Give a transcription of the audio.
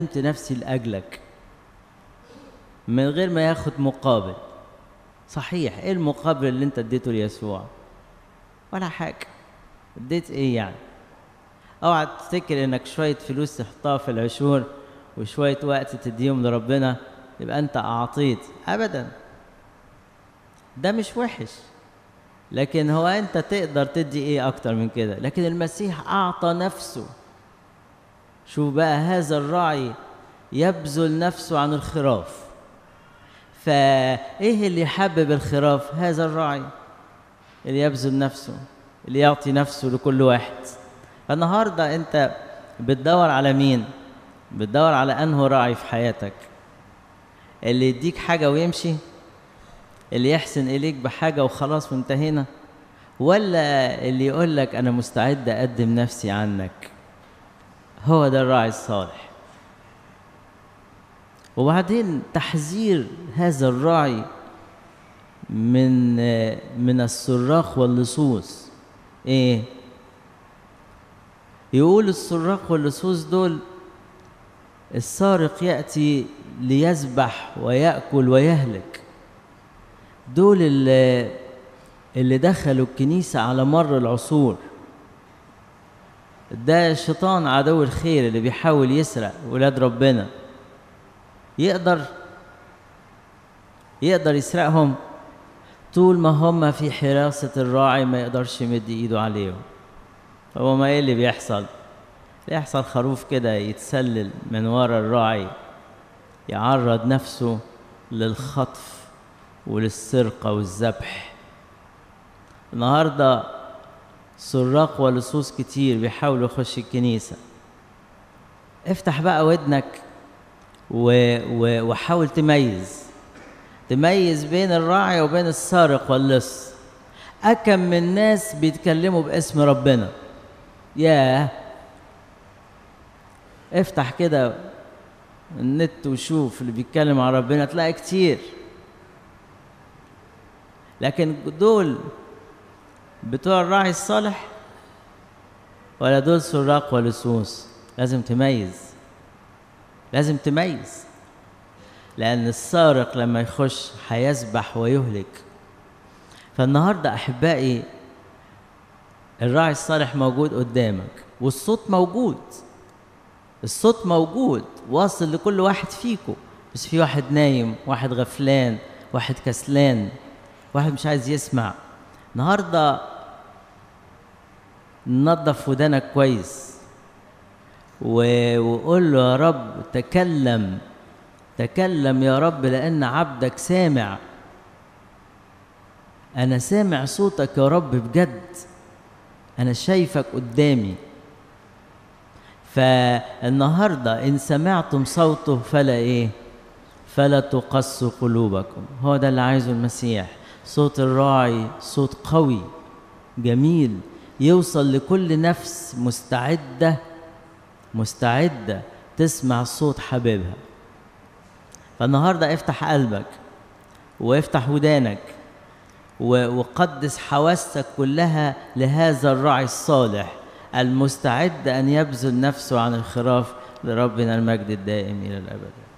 قدمت نفسي لاجلك من غير ما ياخد مقابل صحيح ايه المقابل اللي انت اديته ليسوع ولا حاجه اديت ايه يعني اوعى تفتكر انك شويه فلوس تحطها في العشور وشويه وقت تديهم لربنا يبقى انت اعطيت ابدا ده مش وحش لكن هو انت تقدر تدي ايه اكتر من كده لكن المسيح اعطى نفسه شوف بقى هذا الراعي يبذل نفسه عن الخراف فايه اللي يحبب الخراف هذا الراعي اللي يبذل نفسه اللي يعطي نفسه لكل واحد فالنهارده انت بتدور على مين بتدور على انه راعي في حياتك اللي يديك حاجه ويمشي اللي يحسن اليك بحاجه وخلاص وانتهينا ولا اللي يقول لك انا مستعد اقدم نفسي عنك هو ده الراعي الصالح وبعدين تحذير هذا الراعي من من الصراخ واللصوص ايه يقول الصراخ واللصوص دول السارق ياتي ليذبح وياكل ويهلك دول اللي اللي دخلوا الكنيسه على مر العصور ده الشيطان عدو الخير اللي بيحاول يسرق ولاد ربنا يقدر يقدر يسرقهم طول ما هم في حراسة الراعي ما يقدرش يمد ايده عليهم هو ما ايه اللي بيحصل يحصل خروف كده يتسلل من ورا الراعي يعرض نفسه للخطف وللسرقة والذبح النهارده سراق ولصوص كتير بيحاولوا يخش الكنيسة افتح بقى ودنك و... و... وحاول تميز تميز بين الراعي وبين السارق واللص أكم من ناس بيتكلموا باسم ربنا ياه افتح كده النت وشوف اللي بيتكلم عن ربنا تلاقي كتير لكن دول بتوع الراعي الصالح ولا دول سراق ولصوص لازم تميز لازم تميز لأن السارق لما يخش هيسبح ويهلك فالنهاردة أحبائي الراعي الصالح موجود قدامك والصوت موجود الصوت موجود واصل لكل واحد فيكم بس في واحد نايم واحد غفلان واحد كسلان واحد مش عايز يسمع النهارده ننظف ودانك كويس وقول له يا رب تكلم تكلم يا رب لأن عبدك سامع أنا سامع صوتك يا رب بجد أنا شايفك قدامي فالنهاردة إن سمعتم صوته فلا إيه فلا تقسوا قلوبكم هو ده اللي عايزه المسيح صوت الراعي صوت قوي جميل يوصل لكل نفس مستعده مستعده تسمع صوت حبيبها فالنهارده افتح قلبك وافتح ودانك وقدس حواسك كلها لهذا الراعي الصالح المستعد ان يبذل نفسه عن الخراف لربنا المجد الدائم الى الابد